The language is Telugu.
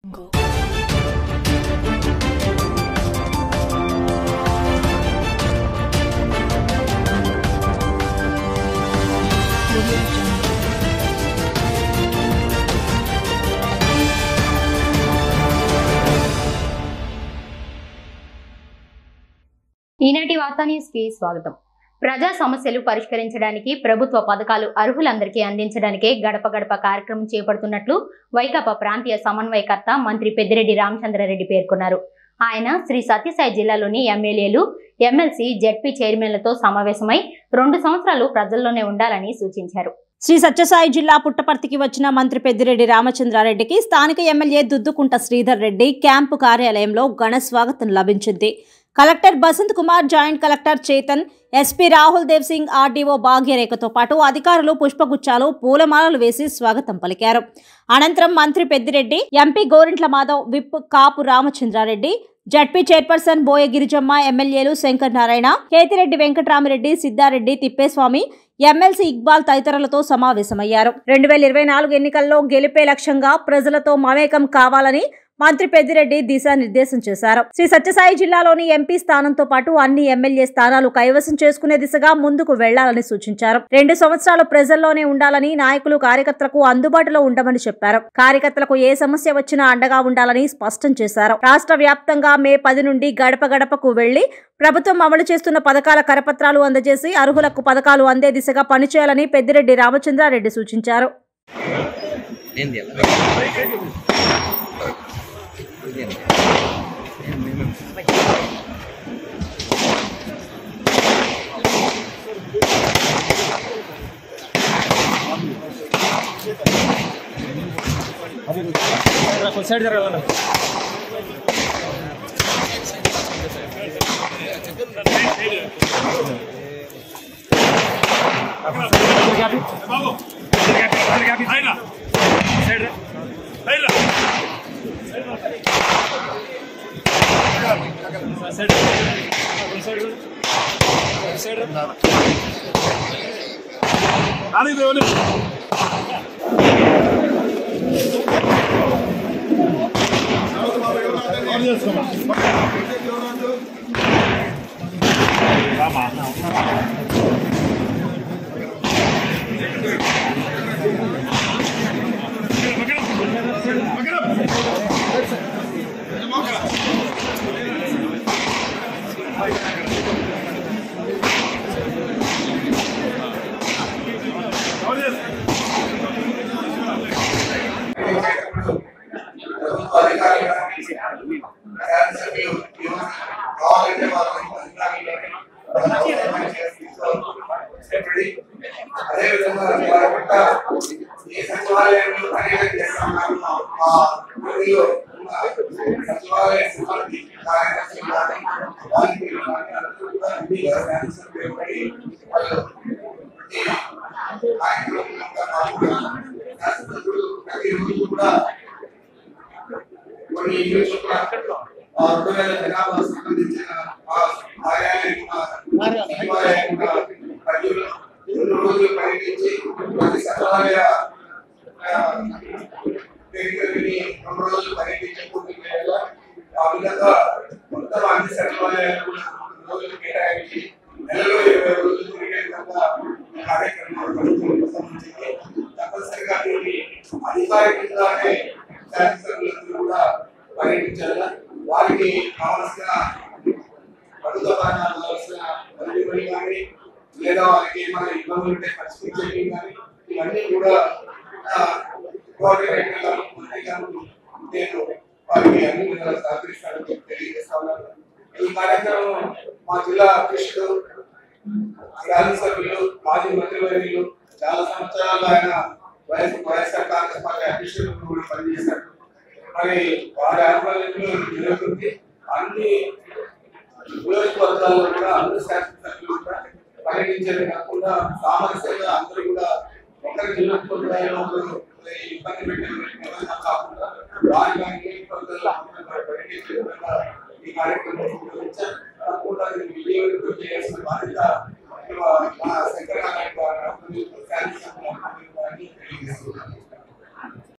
ఈనాటి వార్తా న్యూస్ కి స్వాగతం ప్రజా సమస్యలు పరిష్కరించడానికి ప్రభుత్వ పథకాలు అర్హులందరికీ అందించడానికే గడప గడప కార్యక్రమం చేపడుతున్నట్లు వైకాపా ప్రాంతీయ సమన్వయకర్త మంత్రి పెద్దిరెడ్డి రామచంద్రారెడ్డి పేర్కొన్నారు ఆయన శ్రీ సత్యసాయి జిల్లాలోని ఎమ్మెల్యేలు ఎమ్మెల్సీ జెడ్పీ చైర్మన్లతో సమావేశమై రెండు సంవత్సరాలు ప్రజల్లోనే ఉండాలని సూచించారు శ్రీ సత్యసాయి జిల్లా పుట్టపర్తికి వచ్చిన మంత్రి పెద్దిరెడ్డి రామచంద్రారెడ్డికి స్థానిక ఎమ్మెల్యే దుద్దుకుంట శ్రీధర్ రెడ్డి క్యాంపు కార్యాలయంలో ఘన స్వాగతం లభించింది collector Basanth Kumar joint collector Chetan SP Rahul Dev Singh RDO భాగ్యరేఖతో పాటు అధికారులు పుష్పగుచ్చాలు పూలమాలలు వేసి స్వాగతం పలికారు అనంతరం మంత్రి Peddireddy MP Gorantla Madhav whip Kapu Ramachandra Reddy ZP chairperson Boya Girijamma ఎమ్మెల్యేలు శంకర్ నారాయణ కేతిరెడ్డి వెంకట్రామిరెడ్డి సిద్ధారెడ్డి తిప్పేస్వామి ఎమ్మెల్సీ ఇక్బాల్ తదితరులతో సమావేశమయ్యారు రెండు వేల ఇరవై నాలుగు ఎన్నికల్లో గెలిపే లక్ష్యంగా ప్రజలతో మమేకం కావాలని మంత్రి పెద్దిరెడ్డి దిశానిర్దేశం చేశారు శ్రీ సత్యసాయి జిల్లాలోని ఎంపీ స్థానంతో పాటు అన్ని ఎమ్మెల్యే స్థానాలు కైవసం చేసుకునే దిశగా ముందుకు వెళ్లాలని సూచించారు రెండు సంవత్సరాలు ప్రజల్లోనే ఉండాలని నాయకులు కార్యకర్తలకు అందుబాటులో ఉండమని చెప్పారు కార్యకర్తలకు ఏ సమస్య వచ్చినా అండగా ఉండాలని స్పష్టం చేశారు రాష్ట్ర వ్యాప్తంగా మే పది నుండి గడప గడపకు వెళ్లి ప్రభుత్వం అమలు చేస్తున్న పథకాల కరపత్రాలు అందజేసి అర్హులకు పథకాలు అందే దిశగా పనిచేయాలని పెద్దిరెడ్డి రామచంద్రారెడ్డి సూచించారు ఏంది అలా? ఇదేంది? ప్రభుత్వ అధికారులు శాసనసభ్యులు కావాలంటే వాళ్ళని అధికారులు తీసుకోవాలి. అదేవిధంగా వారి పట్ల ఏ సచివాలయంలో పర్యటన చేస్తున్నారో ఆ ఊరిలో ఉన్న సచివాలయ సిబ్బంది కార్యదర్శులు కానీ వాలంటీర్లు కానీ అందరూ కూడా విధిగా శాసనసభ్యులు పడి వాళ్ళు ఈ కార్యక్రమంలో పాల్గొన్నారు. శాసనసభ్యులు ప్రతిరోజు కూడా కొన్ని ఇల్లు చొప్పున ఆ రెండు వేల జనాభా సంబంధించిన ఆ కార్యాలయం కూడా సచివాలయం కూడా ప్రజలు రెండు రోజులు పర్యటించి ప్రతి సచివాలయ ఆ, వేదికలని రెండు రోజులు పర్యటించి పూర్తి చేయాలి ఆ విధంగా మొత్తం అన్ని సచివాలయాలు కూడా రెండు రోజులు కేటాయించి నెలలో ఇరవై రోజులు తిరిగే విధంగా ఈ కార్యక్రమం ప్రభుత్వం సంబంధించి తప్పనిసరిగా దీన్ని అధికారికంగానే శాసనసభ్యులందరూ కూడా పర్యటించాలి వారికి కావలసిన అడుగుదల కావాల్సిన పని కానీ లేదా వాళ్ళకి ఏమైనా ఇబ్బందులు ఉంటే పరిష్కరించేవి కానీ ఇవన్నీ కూడా ఆ, కోఆర్డినేటర్ గారు మంత్రి గారు నేను వారికి అన్ని విధాలు సహకరిస్తానని చెప్పి తెలియజేస్తా ఉన్నాను ఈ కార్యక్రమం మా జిల్లా అధ్యక్షుడు శాసనసభ్యులు మాజీ మంత్రివర్యులు చాలా సంవత్సరాలు ఆయన వైఎస్ వైఎస్ఆర్ కాంగ్రెస్ పార్టీ అధ్యక్షుడు కూడా పనిచేశారు మరి వారి ఆధ్వర్యంలో ఇది జరుగుతుంది అన్ని నియోజకవర్గాల్లో కూడా అందరు శాసనసభ్యులు కూడా పర్యటించేది కాకుండా సామరస్యంగా అందరూ కూడా ఒకరి నియోజకవర్గాల్లో ఒకరు ఇబ్బంది పెట్టే విధంగా కాకుండా వారి వారి నియోజకవర్గాల్లో అందరూ కూడా పర్యటించే విధంగా ఈ కార్యక్రమం నిర్వహించారు తప్పకుండా దీన్ని విజయవంతం చేయాల్సిన బాధ్యత మా శంకరనారాయణ గారు శాసనసభ్యులు